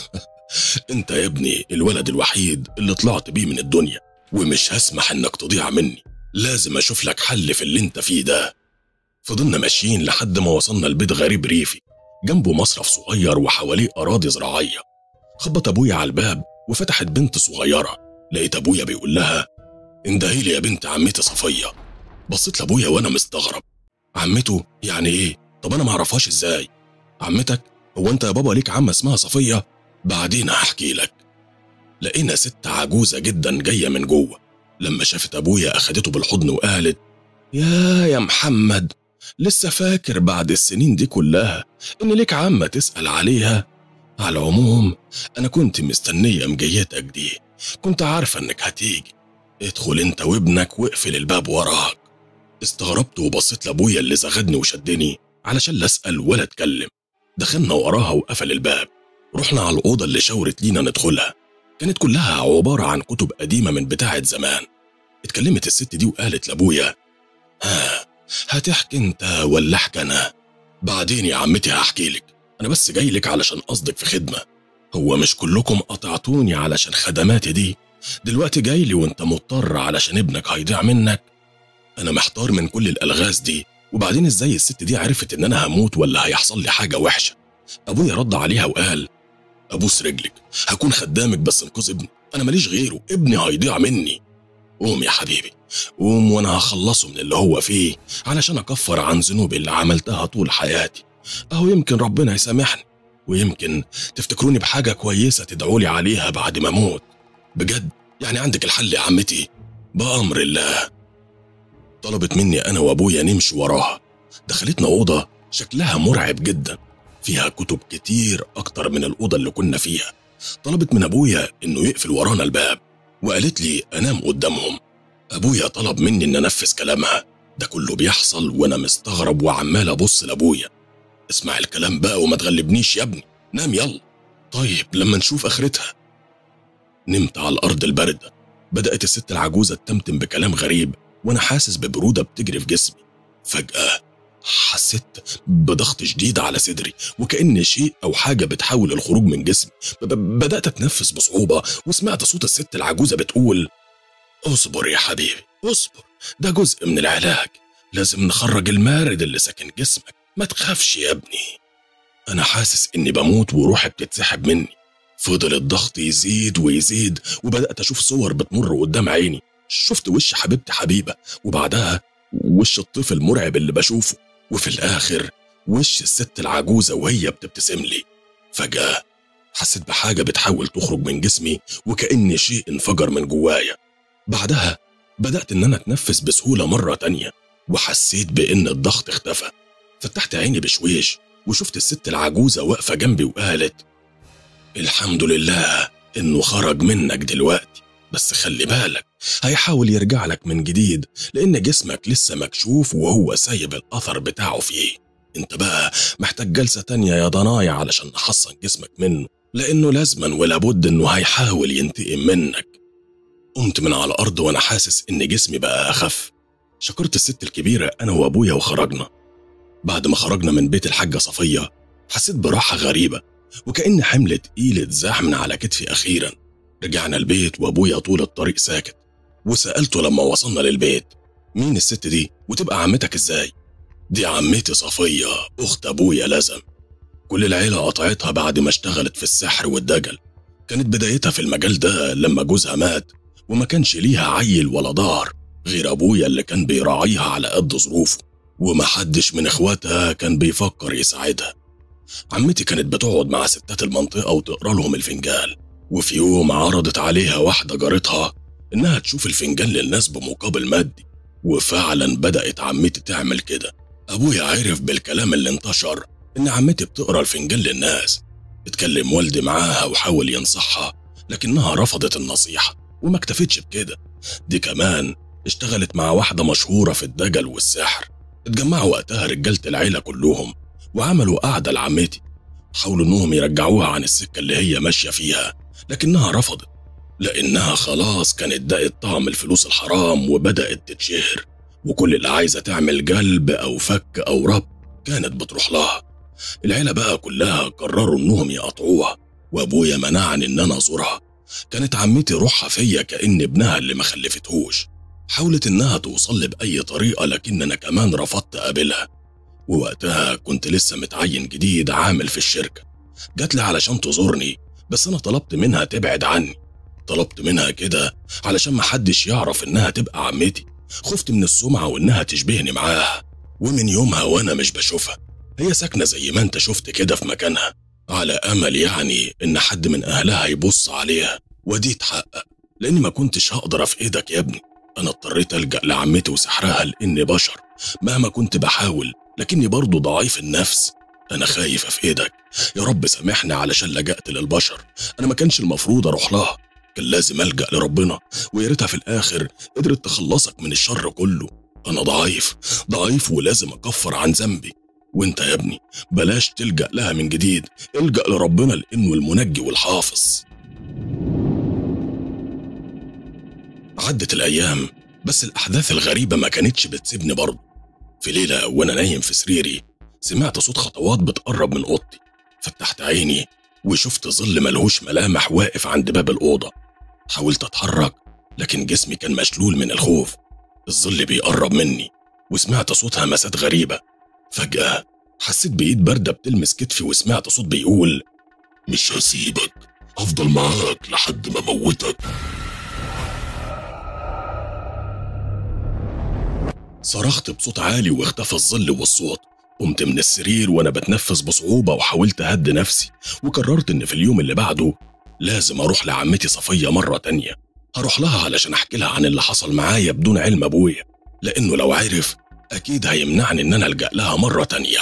انت يا ابني الولد الوحيد اللي طلعت بيه من الدنيا ومش هسمح انك تضيع مني لازم اشوف لك حل في اللي انت فيه ده فضلنا ماشيين لحد ما وصلنا لبيت غريب ريفي جنبه مصرف صغير وحواليه اراضي زراعيه خبط ابويا على الباب وفتحت بنت صغيره لقيت ابويا بيقول لها اندهي لي يا بنت عمتي صفيه بصيت لابويا وانا مستغرب عمته يعني ايه طب انا معرفهاش ازاي عمتك هو انت يا بابا ليك عمه اسمها صفيه بعدين هحكي لك لقينا ست عجوزه جدا جايه من جوه لما شافت ابويا اخدته بالحضن وقالت يا يا محمد لسه فاكر بعد السنين دي كلها ان ليك عمه تسال عليها على العموم انا كنت مستنيه مجيتك دي كنت عارفه انك هتيجي ادخل انت وابنك واقفل الباب وراك استغربت وبصيت لابويا اللي زغدني وشدني علشان لا اسال ولا اتكلم دخلنا وراها وقفل الباب رحنا على الاوضه اللي شاورت لينا ندخلها كانت كلها عباره عن كتب قديمه من بتاعه زمان اتكلمت الست دي وقالت لابويا ها هتحكي انت ولا احكي انا بعدين يا عمتي هحكي لك انا بس جاي لك علشان قصدك في خدمه هو مش كلكم قطعتوني علشان خدماتي دي دلوقتي جاي لي وانت مضطر علشان ابنك هيضيع منك انا محتار من كل الالغاز دي وبعدين ازاي الست دي عرفت ان انا هموت ولا هيحصل لي حاجه وحشه ابويا رد عليها وقال ابوس رجلك هكون خدامك بس انقذ ابني انا ماليش غيره ابني هيضيع مني قوم يا حبيبي قوم وانا هخلصه من اللي هو فيه علشان اكفر عن ذنوبي اللي عملتها طول حياتي اهو يمكن ربنا يسامحني ويمكن تفتكروني بحاجه كويسه تدعولي عليها بعد ما اموت بجد يعني عندك الحل يا عمتي بامر الله طلبت مني انا وابويا نمشي وراها دخلتنا اوضه شكلها مرعب جدا فيها كتب كتير اكتر من الاوضه اللي كنا فيها طلبت من ابويا انه يقفل ورانا الباب وقالت لي انام قدامهم ابويا طلب مني ان انفذ كلامها ده كله بيحصل وانا مستغرب وعمال ابص لابويا اسمع الكلام بقى وما تغلبنيش يا ابني نام يلا طيب لما نشوف اخرتها نمت على الارض البارده بدات الست العجوزه تتمتم بكلام غريب وانا حاسس ببروده بتجري في جسمي فجاه حسيت بضغط شديد على صدري وكأن شيء أو حاجة بتحاول الخروج من جسمي ب- ب- بدأت أتنفس بصعوبة وسمعت صوت الست العجوزة بتقول اصبر يا حبيبي اصبر ده جزء من العلاج لازم نخرج المارد اللي ساكن جسمك ما تخافش يا ابني أنا حاسس إني بموت وروحي بتتسحب مني فضل الضغط يزيد ويزيد وبدأت أشوف صور بتمر قدام عيني شفت وش حبيبتي حبيبة وبعدها وش الطفل المرعب اللي بشوفه وفي الآخر وش الست العجوزة وهي بتبتسم لي فجأة حسيت بحاجة بتحاول تخرج من جسمي وكأن شيء انفجر من جوايا بعدها بدأت إن أنا أتنفس بسهولة مرة تانية وحسيت بإن الضغط اختفى فتحت عيني بشويش وشفت الست العجوزة واقفة جنبي وقالت الحمد لله إنه خرج منك دلوقتي بس خلي بالك هيحاول يرجع لك من جديد لأن جسمك لسه مكشوف وهو سايب الأثر بتاعه فيه انت بقى محتاج جلسة تانية يا ضنايا علشان نحصن جسمك منه لأنه لازما ولابد إنه هيحاول ينتقم منك قمت من على الأرض وأنا حاسس إن جسمي بقى أخف شكرت الست الكبيرة أنا وأبويا وخرجنا بعد ما خرجنا من بيت الحاجة صفية حسيت براحة غريبة وكأن حمل تقيل اتزاح من على كتفي أخيرا رجعنا البيت وأبويا طول الطريق ساكت وسألته لما وصلنا للبيت مين الست دي وتبقى عمتك ازاي دي عمتي صفية أخت أبويا لازم كل العيلة قطعتها بعد ما اشتغلت في السحر والدجل كانت بدايتها في المجال ده لما جوزها مات وما كانش ليها عيل ولا دار غير أبويا اللي كان بيراعيها على قد ظروفه ومحدش من إخواتها كان بيفكر يساعدها عمتي كانت بتقعد مع ستات المنطقة وتقرا لهم الفنجان وفي يوم عرضت عليها واحدة جارتها إنها تشوف الفنجان للناس بمقابل مادي وفعلا بدأت عمتي تعمل كده أبويا عرف بالكلام اللي انتشر إن عمتي بتقرا الفنجان للناس اتكلم والدي معاها وحاول ينصحها لكنها رفضت النصيحة وما اكتفتش بكده دي كمان اشتغلت مع واحدة مشهورة في الدجل والسحر اتجمعوا وقتها رجالة العيلة كلهم وعملوا قعدة لعمتي حاولوا انهم يرجعوها عن السكة اللي هي ماشية فيها لكنها رفضت لأنها خلاص كانت دقت طعم الفلوس الحرام وبدأت تتشهر وكل اللي عايزة تعمل جلب أو فك أو رب كانت بتروح لها العيلة بقى كلها قرروا إنهم يقطعوها وأبويا منعني إن أنا أزورها كانت عمتي روحها فيا كأن ابنها اللي ما خلفتهوش حاولت إنها توصل لي بأي طريقة لكن أنا كمان رفضت أقابلها ووقتها كنت لسه متعين جديد عامل في الشركة جات لي علشان تزورني بس أنا طلبت منها تبعد عني طلبت منها كده علشان محدش يعرف إنها تبقى عمتي خفت من السمعة وإنها تشبهني معاها ومن يومها وأنا مش بشوفها هي ساكنة زي ما أنت شفت كده في مكانها على أمل يعني إن حد من أهلها يبص عليها ودي تحقق لأني ما كنتش هقدر في إيدك يا ابني أنا اضطريت ألجأ لعمتي وسحرها لإني بشر مهما كنت بحاول لكني برضه ضعيف النفس أنا خايفة في إيدك يا رب سامحني علشان لجأت للبشر أنا ما كانش المفروض أروح لها كان لازم ألجأ لربنا ويا ريتها في الآخر قدرت تخلصك من الشر كله أنا ضعيف ضعيف ولازم أكفر عن ذنبي وانت يا ابني بلاش تلجأ لها من جديد الجأ لربنا لأنه المنجي والحافظ عدت الأيام بس الأحداث الغريبة ما كانتش بتسيبني برضه في ليلة وأنا نايم في سريري سمعت صوت خطوات بتقرب من أوضتي فتحت عيني وشفت ظل ملهوش ملامح واقف عند باب الأوضة حاولت أتحرك لكن جسمي كان مشلول من الخوف الظل بيقرب مني وسمعت صوت همسات غريبة فجأة حسيت بإيد باردة بتلمس كتفي وسمعت صوت بيقول مش هسيبك هفضل معاك لحد ما موتك صرخت بصوت عالي واختفى الظل والصوت قمت من السرير وانا بتنفس بصعوبة وحاولت اهدي نفسي وقررت ان في اليوم اللي بعده لازم اروح لعمتي صفية مرة تانية هروح لها علشان احكي لها عن اللي حصل معايا بدون علم ابويا لانه لو عرف اكيد هيمنعني ان انا الجأ لها مرة تانية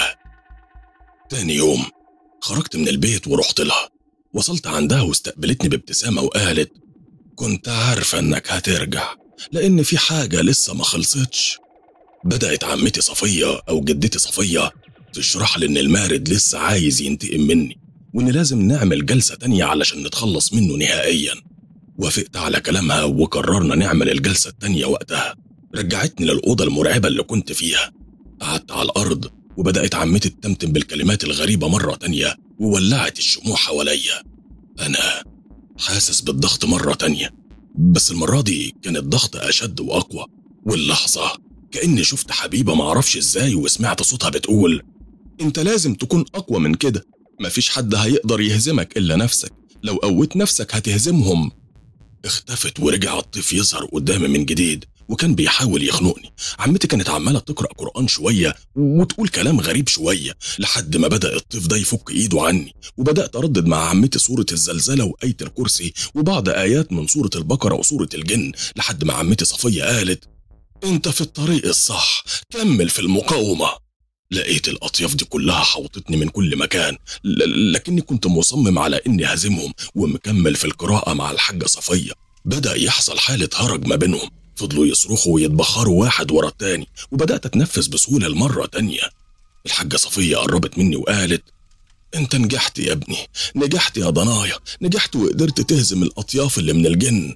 تاني يوم خرجت من البيت ورحت لها وصلت عندها واستقبلتني بابتسامة وقالت كنت عارفة انك هترجع لان في حاجة لسه ما خلصتش بدأت عمتي صفية أو جدتي صفية تشرح لي إن المارد لسه عايز ينتقم مني وإن لازم نعمل جلسة تانية علشان نتخلص منه نهائيا وافقت على كلامها وقررنا نعمل الجلسة التانية وقتها رجعتني للأوضة المرعبة اللي كنت فيها قعدت على الأرض وبدأت عمتي تتمتم بالكلمات الغريبة مرة تانية وولعت الشموع حواليا أنا حاسس بالضغط مرة تانية بس المرة دي كان الضغط أشد وأقوى واللحظة كأني شفت حبيبة معرفش ازاي وسمعت صوتها بتقول انت لازم تكون اقوى من كده مفيش حد هيقدر يهزمك الا نفسك لو قويت نفسك هتهزمهم اختفت ورجع الطيف يظهر قدامي من جديد وكان بيحاول يخنقني عمتي كانت عمالة تقرأ قرآن شوية وتقول كلام غريب شوية لحد ما بدأ الطيف ده يفك إيده عني وبدأت أردد مع عمتي سورة الزلزلة وآية الكرسي وبعض آيات من سورة البقرة وسورة الجن لحد ما عمتي صفية قالت انت في الطريق الصح كمل في المقاومة لقيت الأطياف دي كلها حوطتني من كل مكان ل- لكني كنت مصمم على إني هزمهم ومكمل في القراءة مع الحاجة صفية بدأ يحصل حالة هرج ما بينهم فضلوا يصرخوا ويتبخروا واحد ورا التاني وبدأت أتنفس بسهولة المرة تانية الحاجة صفية قربت مني وقالت انت نجحت يا ابني نجحت يا ضنايا نجحت وقدرت تهزم الأطياف اللي من الجن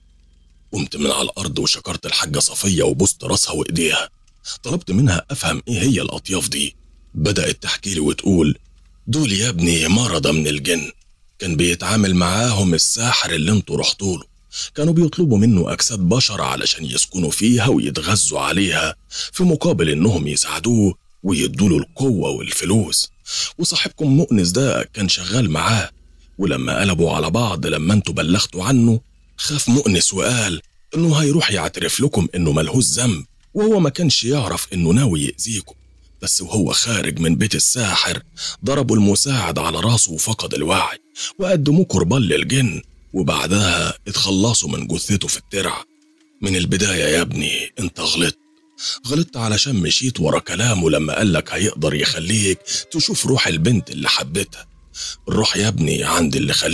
قمت من على الأرض وشكرت الحاجة صفية وبوست راسها وإيديها طلبت منها أفهم إيه هي الأطياف دي بدأت تحكي لي وتقول دول يا ابني مرضى من الجن كان بيتعامل معاهم الساحر اللي انتوا رحتوا له كانوا بيطلبوا منه أجساد بشر علشان يسكنوا فيها ويتغذوا عليها في مقابل إنهم يساعدوه ويدوله القوة والفلوس وصاحبكم مؤنس ده كان شغال معاه ولما قلبوا على بعض لما انتوا بلغتوا عنه خاف مؤنس وقال انه هيروح يعترف لكم انه ملهوش ذنب وهو ما كانش يعرف انه ناوي يأذيكم بس وهو خارج من بيت الساحر ضربوا المساعد على راسه وفقد الوعي وقدموه قربان للجن وبعدها اتخلصوا من جثته في الترع من البداية يا ابني انت غلطت غلطت علشان مشيت ورا كلامه لما قالك هيقدر يخليك تشوف روح البنت اللي حبتها الروح يا ابني عند اللي خلقها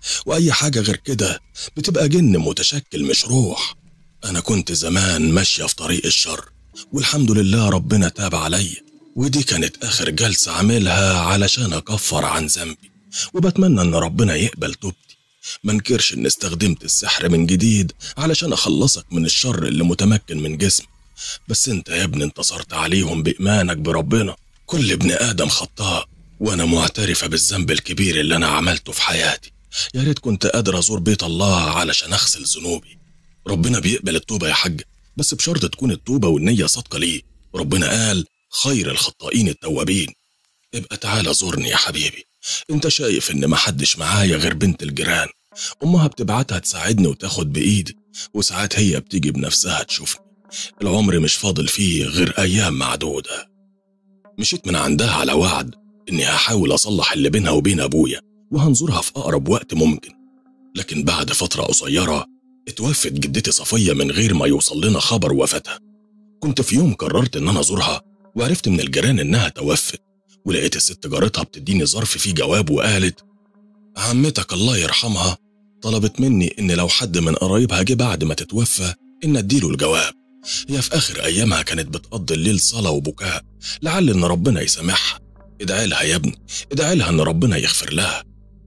وأي حاجة غير كده بتبقى جن متشكل مش روح أنا كنت زمان ماشية في طريق الشر والحمد لله ربنا تاب عليا ودي كانت آخر جلسة عاملها علشان أكفر عن ذنبي وبتمنى إن ربنا يقبل توبتي منكرش إن استخدمت السحر من جديد علشان أخلصك من الشر اللي متمكن من جسمك بس انت يا ابني انتصرت عليهم بإيمانك بربنا كل ابن آدم خطاء وأنا معترفة بالذنب الكبير اللي أنا عملته في حياتي يا ريت كنت قادر أزور بيت الله علشان أغسل ذنوبي ربنا بيقبل التوبة يا حاج بس بشرط تكون التوبة والنية صادقة ليه ربنا قال خير الخطائين التوابين ابقى تعالى زورني يا حبيبي انت شايف ان محدش معايا غير بنت الجيران امها بتبعتها تساعدني وتاخد بايدي وساعات هي بتيجي بنفسها تشوفني العمر مش فاضل فيه غير ايام معدودة مشيت من عندها على وعد اني هحاول اصلح اللي بينها وبين ابويا وهنزورها في اقرب وقت ممكن لكن بعد فترة قصيرة اتوفت جدتي صفية من غير ما يوصل لنا خبر وفاتها كنت في يوم قررت ان انا ازورها وعرفت من الجيران انها توفت ولقيت الست جارتها بتديني ظرف فيه جواب وقالت عمتك الله يرحمها طلبت مني ان لو حد من قرايبها جه بعد ما تتوفى ان اديله الجواب هي في اخر ايامها كانت بتقضي الليل صلاه وبكاء لعل ان ربنا يسامحها ادعي لها يا ابني ادعي لها ان ربنا يغفر لها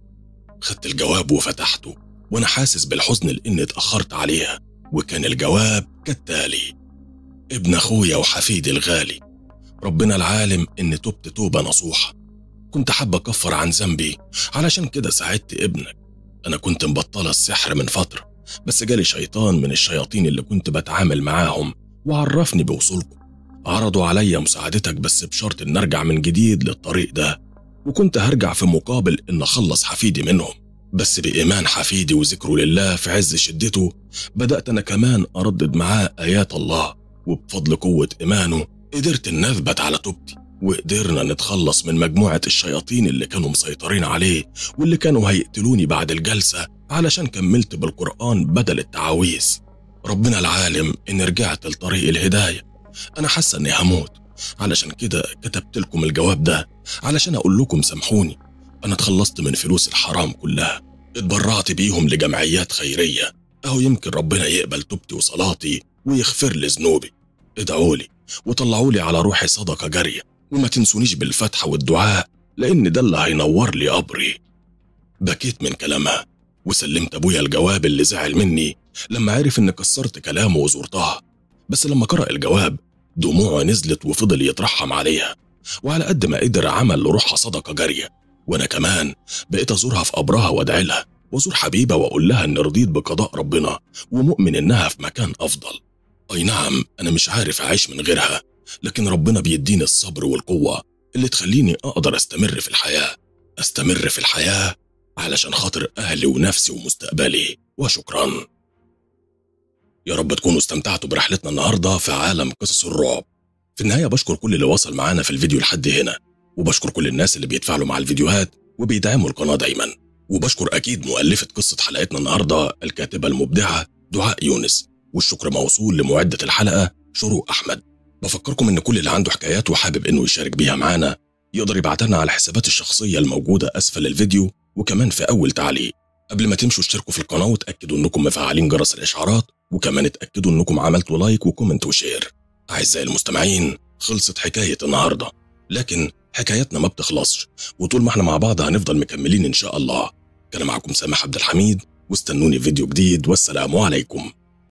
خدت الجواب وفتحته وانا حاسس بالحزن لاني اتاخرت عليها وكان الجواب كالتالي ابن اخويا وحفيدي الغالي ربنا العالم ان تبت توبه نصوحه كنت حابة أكفر عن ذنبي علشان كده ساعدت ابنك أنا كنت مبطلة السحر من فترة بس جالي شيطان من الشياطين اللي كنت بتعامل معاهم وعرفني بوصولكم عرضوا عليا مساعدتك بس بشرط إن أرجع من جديد للطريق ده وكنت هرجع في مقابل إن أخلص حفيدي منهم بس بإيمان حفيدي وذكره لله في عز شدته بدأت أنا كمان أردد معاه آيات الله وبفضل قوة إيمانه قدرت إن أثبت على توبتي وقدرنا نتخلص من مجموعة الشياطين اللي كانوا مسيطرين عليه واللي كانوا هيقتلوني بعد الجلسة علشان كملت بالقرآن بدل التعاويذ ربنا العالم إن رجعت لطريق الهداية أنا حاسة إني هموت علشان كده كتبت لكم الجواب ده علشان أقول لكم سامحوني أنا اتخلصت من فلوس الحرام كلها اتبرعت بيهم لجمعيات خيرية أهو يمكن ربنا يقبل توبتي وصلاتي ويغفر لي ذنوبي ادعوا لي وطلعوا لي على روحي صدقة جارية وما تنسونيش بالفتح والدعاء لأن ده اللي هينور لي قبري بكيت من كلامها وسلمت أبويا الجواب اللي زعل مني لما عرف إن كسرت كلامه وزورتها بس لما قرأ الجواب دموعه نزلت وفضل يترحم عليها وعلى قد ما قدر عمل لروحها صدقة جارية وأنا كمان بقيت أزورها في قبرها وأدعي لها وأزور حبيبة وأقول لها إن رضيت بقضاء ربنا ومؤمن إنها في مكان أفضل أي نعم أنا مش عارف أعيش من غيرها لكن ربنا بيديني الصبر والقوة اللي تخليني أقدر أستمر في الحياة أستمر في الحياة علشان خاطر أهلي ونفسي ومستقبلي وشكرا يا رب تكونوا استمتعتوا برحلتنا النهاردة في عالم قصص الرعب في النهاية بشكر كل اللي وصل معانا في الفيديو لحد هنا وبشكر كل الناس اللي بيتفاعلوا مع الفيديوهات وبيدعموا القناة دايما وبشكر أكيد مؤلفة قصة حلقتنا النهاردة الكاتبة المبدعة دعاء يونس والشكر موصول لمعدة الحلقة شروق أحمد بفكركم إن كل اللي عنده حكايات وحابب إنه يشارك بيها معانا يقدر يبعتها لنا على الحسابات الشخصية الموجودة أسفل الفيديو وكمان في أول تعليق قبل ما تمشوا اشتركوا في القناة وتأكدوا إنكم مفعلين جرس الإشعارات وكمان اتأكدوا إنكم عملتوا لايك وكومنت وشير أعزائي المستمعين خلصت حكاية النهاردة لكن حكاياتنا ما بتخلصش وطول ما احنا مع بعض هنفضل مكملين إن شاء الله كان معكم سامح عبد الحميد واستنوني في فيديو جديد والسلام عليكم